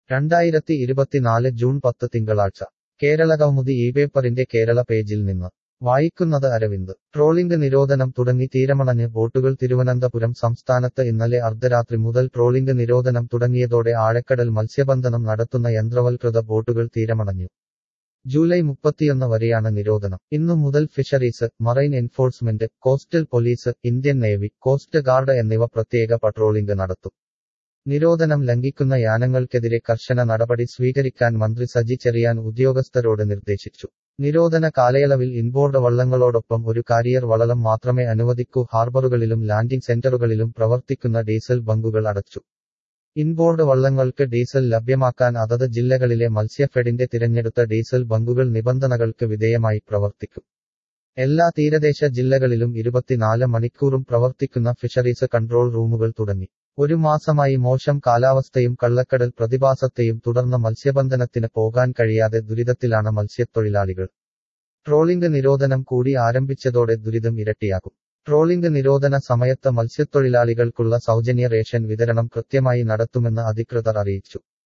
രണ്ടായിരത്തി ഇരുപത്തിനാല് ജൂൺ പത്ത് തിങ്കളാഴ്ച കേരളകൗമുദി ഈ പേപ്പറിന്റെ കേരള പേജിൽ നിന്ന് വായിക്കുന്നത് അരവിന്ദ് ട്രോളിംഗ് നിരോധനം തുടങ്ങി തീരമണഞ്ഞ് ബോട്ടുകൾ തിരുവനന്തപുരം സംസ്ഥാനത്ത് ഇന്നലെ അർദ്ധരാത്രി മുതൽ ട്രോളിംഗ് നിരോധനം തുടങ്ങിയതോടെ ആഴക്കടൽ മത്സ്യബന്ധനം നടത്തുന്ന യന്ത്രവൽകൃത ബോട്ടുകൾ തീരമണഞ്ഞു ജൂലൈ മുപ്പത്തിയൊന്ന് വരെയാണ് നിരോധനം ഇന്നു മുതൽ fisheries marine enforcement coastal police Indian navy coast guard എന്നിവ പ്രത്യേക പട്രോളിംഗ് നടത്തും നിരോധനം ലംഘിക്കുന്ന യാനങ്ങൾക്കെതിരെ കർശന നടപടി സ്വീകരിക്കാൻ മന്ത്രി സജി ചെറിയാൻ ഉദ്യോഗസ്ഥരോട് നിർദ്ദേശിച്ചു നിരോധന കാലയളവിൽ ഇൻബോർഡ് വള്ളങ്ങളോടൊപ്പം ഒരു കാരിയർ വള്ളം മാത്രമേ അനുവദിക്കൂ ഹാർബറുകളിലും ലാൻഡിംഗ് സെന്ററുകളിലും പ്രവർത്തിക്കുന്ന ഡീസൽ ബങ്കുകൾ അടച്ചു ഇൻബോർഡ് വള്ളങ്ങൾക്ക് ഡീസൽ ലഭ്യമാക്കാൻ അതത് ജില്ലകളിലെ മത്സ്യഫെഡിന്റെ തിരഞ്ഞെടുത്ത ഡീസൽ ബങ്കുകൾ നിബന്ധനകൾക്ക് വിധേയമായി പ്രവർത്തിക്കും എല്ലാ തീരദേശ ജില്ലകളിലും ഇരുപത്തിനാല് മണിക്കൂറും പ്രവർത്തിക്കുന്ന ഫിഷറീസ് കൺട്രോൾ റൂമുകൾ തുടങ്ങി ഒരു മാസമായി മോശം കാലാവസ്ഥയും കള്ളക്കടൽ പ്രതിഭാസത്തെയും തുടർന്ന് മത്സ്യബന്ധനത്തിന് പോകാൻ കഴിയാതെ ദുരിതത്തിലാണ് മത്സ്യത്തൊഴിലാളികൾ ട്രോളിംഗ് നിരോധനം കൂടി ആരംഭിച്ചതോടെ ദുരിതം ഇരട്ടിയാകും ട്രോളിംഗ് നിരോധന സമയത്ത് മത്സ്യത്തൊഴിലാളികൾക്കുള്ള സൗജന്യ റേഷൻ വിതരണം കൃത്യമായി നടത്തുമെന്ന് അധികൃതർ അറിയിച്ചു